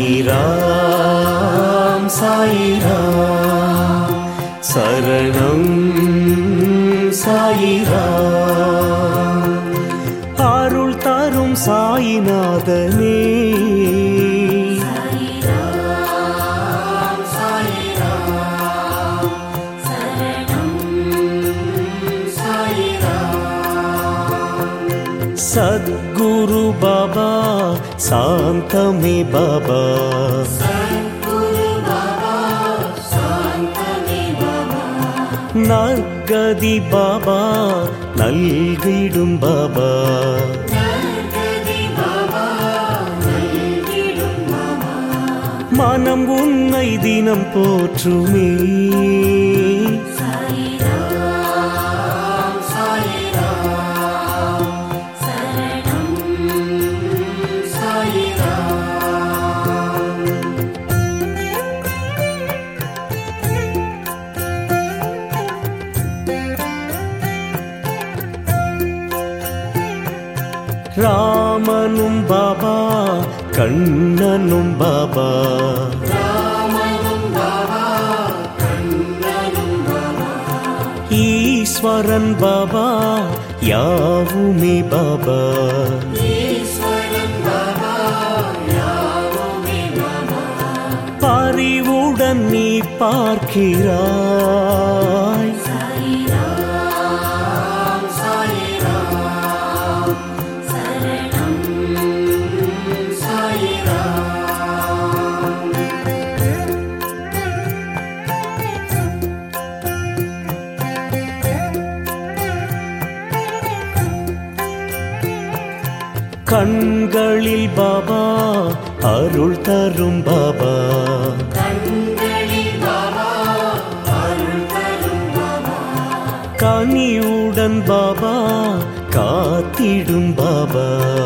சாயிராம் சாயிராம் சரணம் சாயிராம் அருள் தரும் சாயிநாதனே சத்குரு பாபா சாந்தமே பாபா நற்கதி பாபா நல்கிடும் பாபா மனம் உன்னை தினம் போற்றுமே ராமனும் பாபா கண்ணனும் பாபா ஈஸ்வரன் பாபா யாவுமே பாபா பறிவுடன் நீ பார்க்கிறாய் கண்களில் பாபா அருள் தரும் பாபா கனியுடன் பாபா காத்திடும் பாபா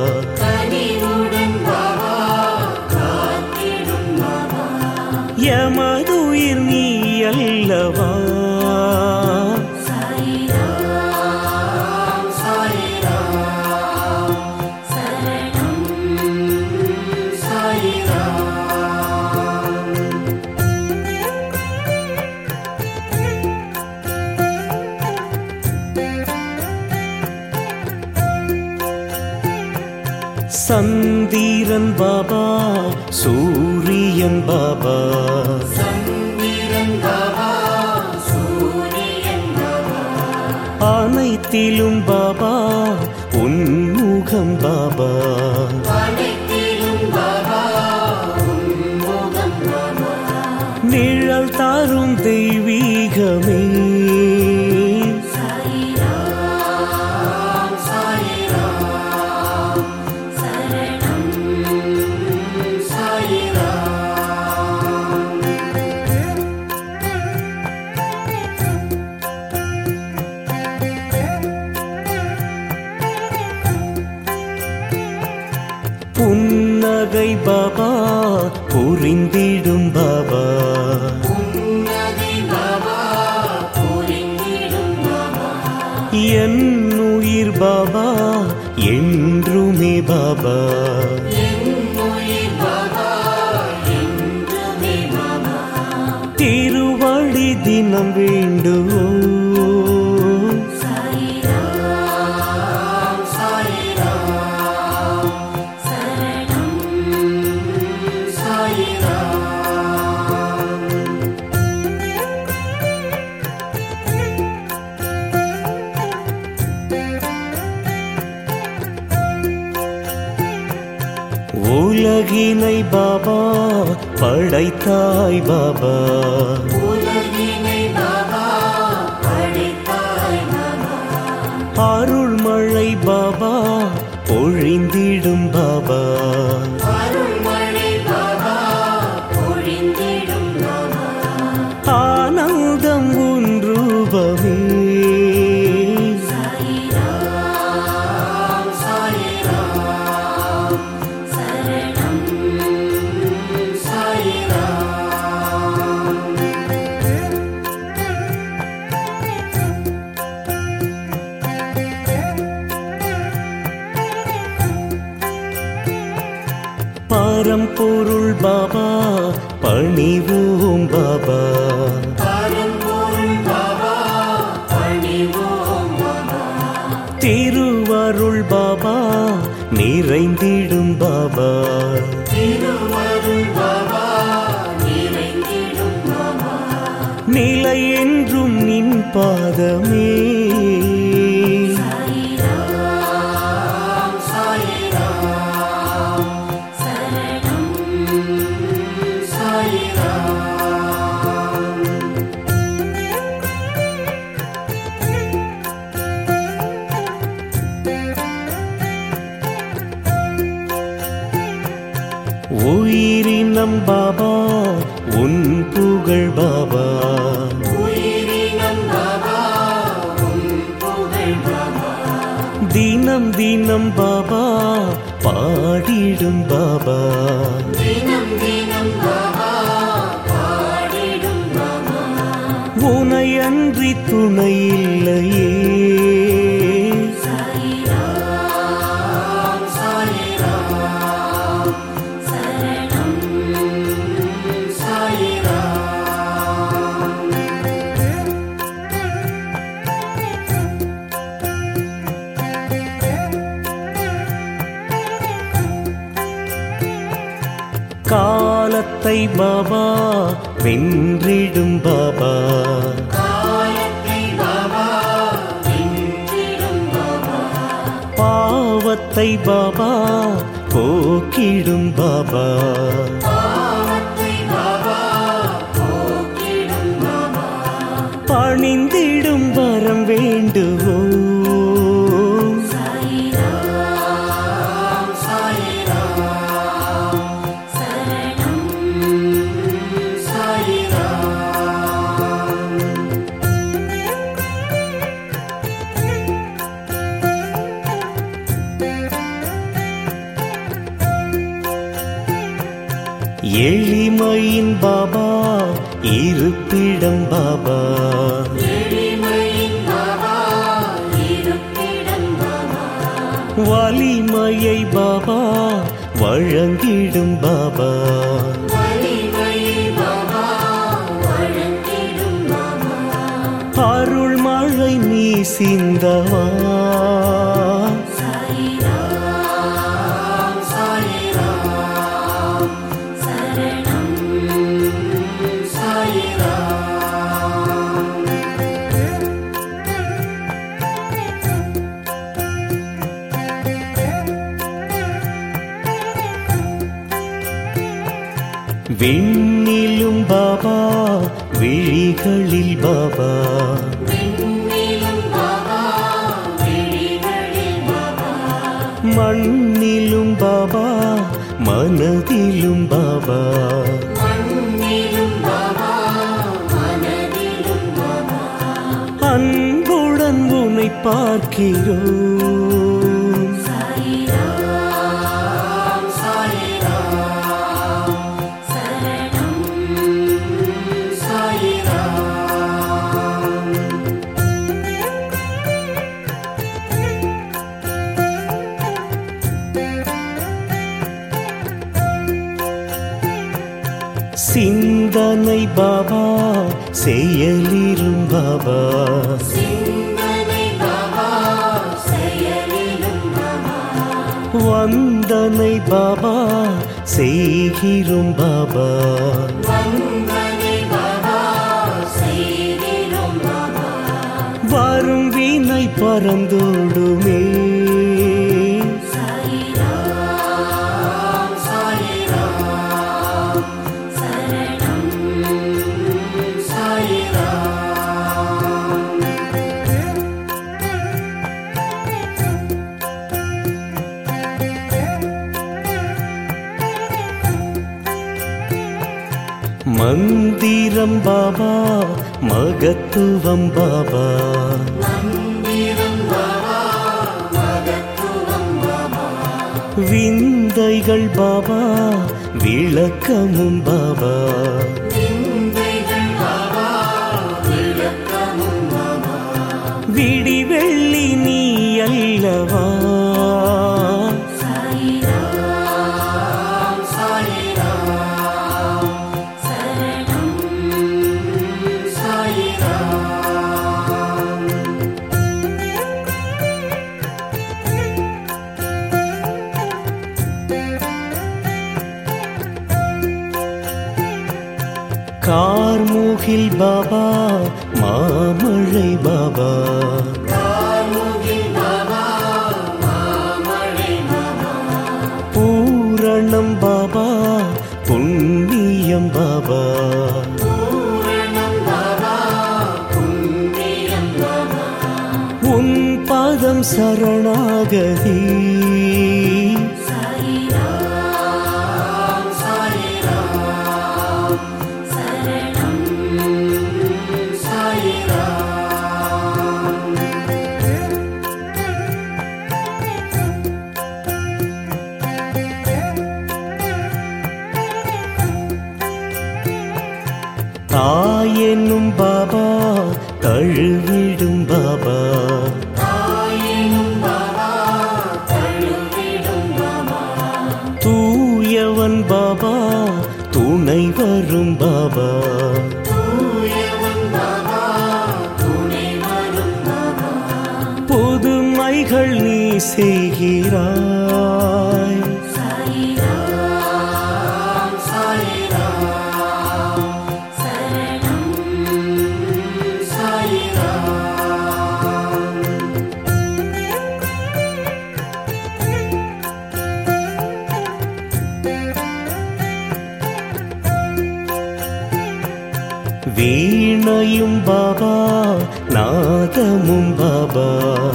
எமதுயிர் நீ அல்லவா சந்திரன் பாபா சூரியன் பாபா அனைத்திலும் பாபா உன்முகம் பாபா நிழல் தாரும் தெய்வீகமே புன்னகை பாபா புரிந்திடும் பாபா என் உயிர் பாபா என்றுமே பாபா திருவடி தினம் வேண்டுவோ உலகினை பாபா படைத்தாய் பாபா அருள்மழை பாபா பொழிந்திடும் பாபா ஆனந்தம் ஒன்றுபமே பரம்பொருள் பாபா பணிவோம் பாபா திருவருள் பாபா நிறைந்திடும் பாபா நிலை என்றும் நின் பாதமே உயிரினம் பாபா உன் புகழ் பாபா தினம் தினம் பாபா பாடிடும் பாபா உனையன்றி துணை இல்லையே காலத்தை பாபா வென்றிடும் பாபா பாவத்தை பாபா போக்கிடும் பாபா பணிந்திடும் வரம் வேண்டுவோம் எளிமையின் பாபா இருப்பிடம் பாபா வலிமையை பாபா வழங்கிடும் பாபா அருள் மழை நீ சிந்தவா விண்ணிலும் பாபா விழிகளில் பாபா மண்ணிலும் பாபா மனதிலும் பாபா அன்புடன் உன்னை பார்க்கிறோம் சிந்தனை பாபா செயலிரும் பாபா வந்தனை பாபா செய்கிறோம் பாபா வரும் வீணை பறந்தோடுமே மந்திரம் பாபா மகத்துவம் பாபா விந்தைகள் பாபா விளக்கமும் பாபா விடி வெள்ளி நீ அல்லவா கார்முகில் பாபா மாமழை பாபா பூரணம் பாபா புண்ணியம் பாபா உன் பாதம் சரணாகதி தாயென்னும் பாபா தழுவிடும் பாபா தூயவன் பாபா துணை வரும் பாபா புதுமைகள் நீ செய்கிறாய் வீணையும் பாபா நாதமும் பாபா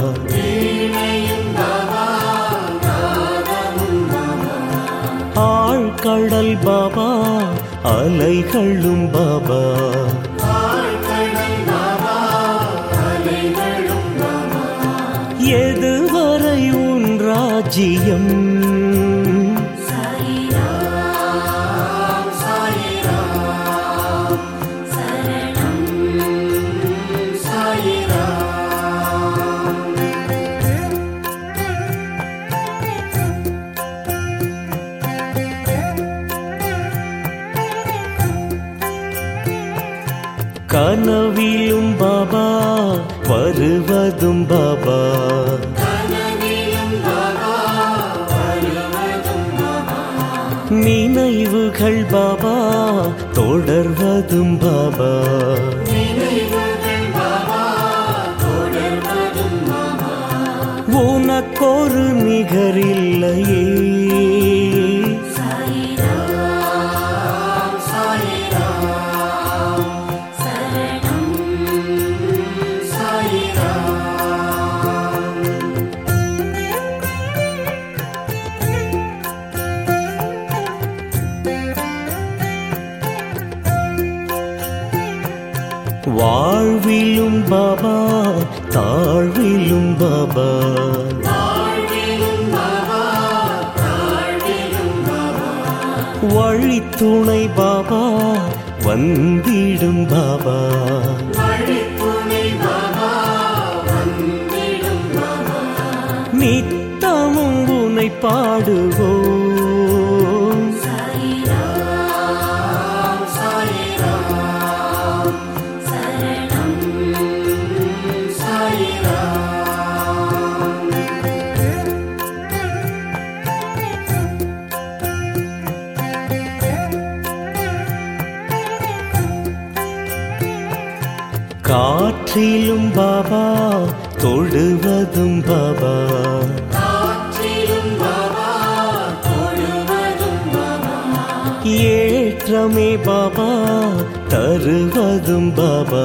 ஆழ்கடல் பாபா அலைகளும் பாபா எதுவரை உன் ராஜ்யம் கனவிலும் பாபா வருவதும் பாபா நினைவுகள் பாபா தொடர்வதும் பாபா உனக்கொரு நிகரில்லையே வாழ்விலும் பாபா தாழ்விலும் பாபா வழித்துணை பாபா வந்திடும் பாபா நித்தமும் உனை பாடுவோம் காற்றிலும் பாபா தொழுவதும் பாபா ஏற்றமே பாபா தருவதும் பாபா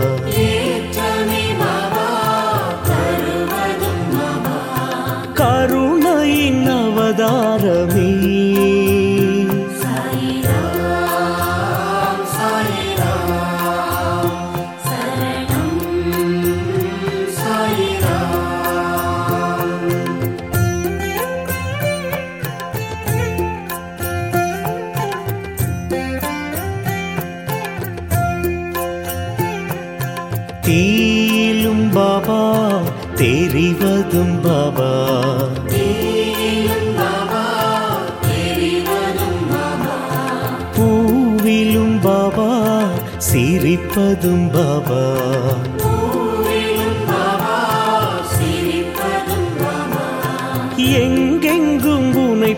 கருணையின் அவதாரமே தீயிலும் பாபா தெரிவதும் பாபா பூவிலும் பாபா சிரிப்பதும் பாபா எங்கெங்கும் உனை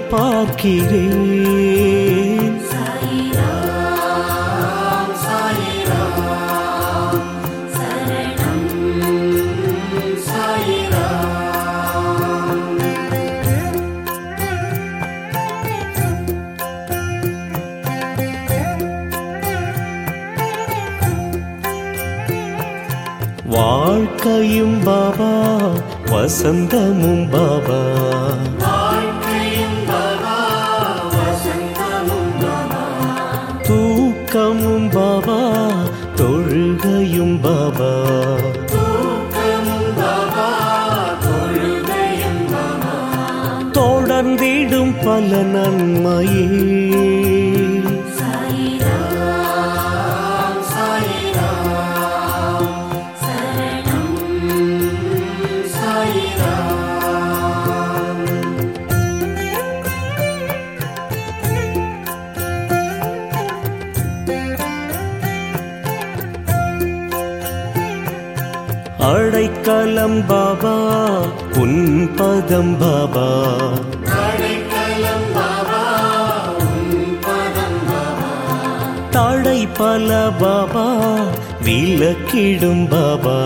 பார்க்கிறேன் வாழ்க்கையும் பாபா வசந்தமும் பாபா தூக்கமும் பாபா தொழுகையும் பாபா தொடர்ந்திடும் பல நன்மையே அடைக்கலம் பாபா உன் பதம் பாபா தடை பல பாபா விலக்கிடும் பாபா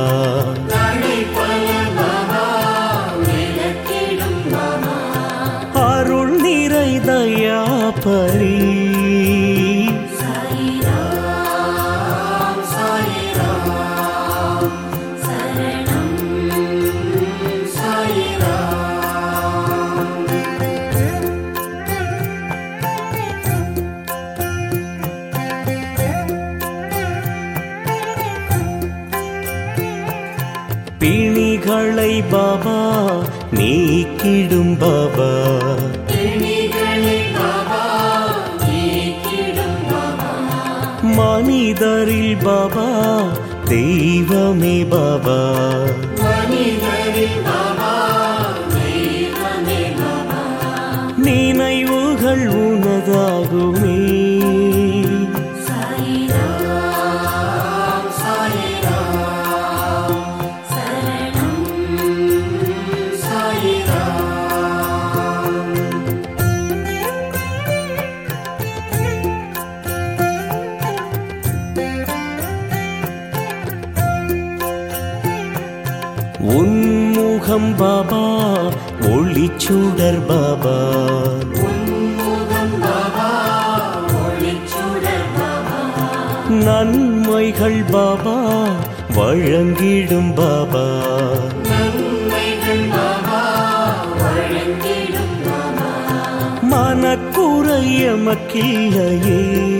அருள் நிறை தயாபரி பிணிகளை பாபா நீக்கிடும் பாபா மனிதரில் பாபா தெய்வமே பாபா நினைவுகள் உனதாகுமே உன்முகம் பாபா ஒளிச்சுடர் பாபா நன்மைகள் பாபா வழங்கிடும் பாபா மனக்குறை எமக்கில்லையே